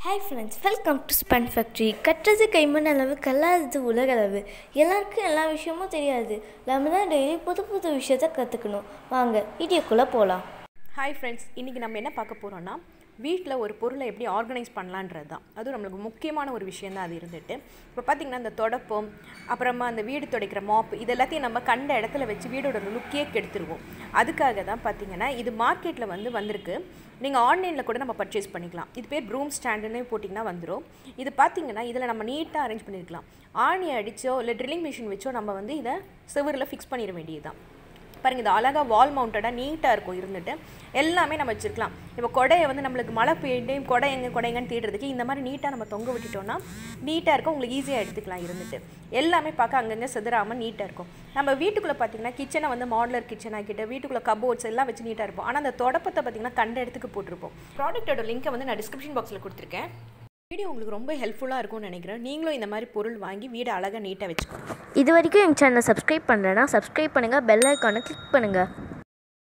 hi friends welcome to spun factory கட்டுறது கைமண் அளவு கல்லாதது உலக அளவு எல்லாருக்கும் எல்லா விஷயமும் தெரியாது நம்ம தான் டெய்லி புது புது விஷயத்த கற்றுக்கணும் வாங்க வீடியோக்குள்ளே போகலாம் ஹாய் ஃப்ரெண்ட்ஸ் இன்றைக்கி நம்ம என்ன பார்க்க போகிறோன்னா வீட்டில் ஒரு பொருளை எப்படி ஆர்கனைஸ் பண்ணலான்றது தான் அதுவும் நம்மளுக்கு முக்கியமான ஒரு விஷயம் தான் அது இருந்துட்டு இப்போ பார்த்திங்கன்னா இந்த தொடப்பம் அப்புறமா அந்த வீடு துடைக்கிற மாப் இது எல்லாத்தையும் நம்ம கண்ட இடத்துல வச்சு வீடோட லுக்கே கெடுத்துருவோம் அதுக்காக தான் பார்த்திங்கன்னா இது மார்க்கெட்டில் வந்து வந்திருக்கு நீங்கள் ஆன்லைனில் கூட நம்ம பர்ச்சேஸ் பண்ணிக்கலாம் இது பேர் ப்ரூம் ஸ்டாண்டுன்னு போட்டிங்கன்னா வந்துடும் இது பார்த்திங்கன்னா இதில் நம்ம நீட்டாக அரேஞ்ச் பண்ணியிருக்கலாம் ஆணி அடித்தோ இல்லை ட்ரில்லிங் மிஷின் வச்சோ நம்ம வந்து இதை செவரில் ஃபிக்ஸ் பண்ணிட வேண்டியது தான் பாருங்கள் இது அழகாக வால் மவுண்டடாக நீட்டாக இருக்கும் இருந்துட்டு எல்லாமே நம்ம வச்சுருக்கலாம் இப்போ கொடையை வந்து நம்மளுக்கு மழை பெய்யுட்டு கொடை எங்கே கொடைங்கன்னு தேடுறதுக்கு இந்த மாதிரி நீட்டாக நம்ம தொங்க விட்டுட்டோம்னா நீட்டாக இருக்கும் உங்களுக்கு ஈஸியாக எடுத்துக்கலாம் இருந்துட்டு எல்லாமே பார்க்க அங்கங்கே செதுறாமல் நீட்டாக இருக்கும் நம்ம வீட்டுக்குள்ளே பார்த்தீங்கன்னா கிச்சனை வந்து மாடலர் கிச்சன் ஆக்கிட்டு வீட்டுக்குள்ளே கபோர்ட்ஸ் எல்லாம் வச்சு நீட்டாக இருப்போம் ஆனால் அந்த தொடப்பத்தை பார்த்தீங்கன்னா கண்ட இடத்துக்கு போட்டிருப்போம் ப்ராடக்ட்டோட லிங்க்கை வந்து நான் டிஸ்கிரிப்ஷன் பாக்ஸில் கொடுத்துருக்கேன் வீடியோ உங்களுக்கு ரொம்ப ஹெல்ப்ஃபுல்லாக இருக்கும்னு நினைக்கிறேன் நீங்களும் இந்த மாதிரி பொருள் வாங்கி வீடை அழகாக நீட்டாக வச்சுக்கோங்க இது வரைக்கும் எங்கள் சேனலை சப்ஸ்கிரைப் பண்ணலைன்னா சப்ஸ்கிரைப் பண்ணுங்கள் பெல் ஐக்கானை கிளிக் பண்ணுங்கள்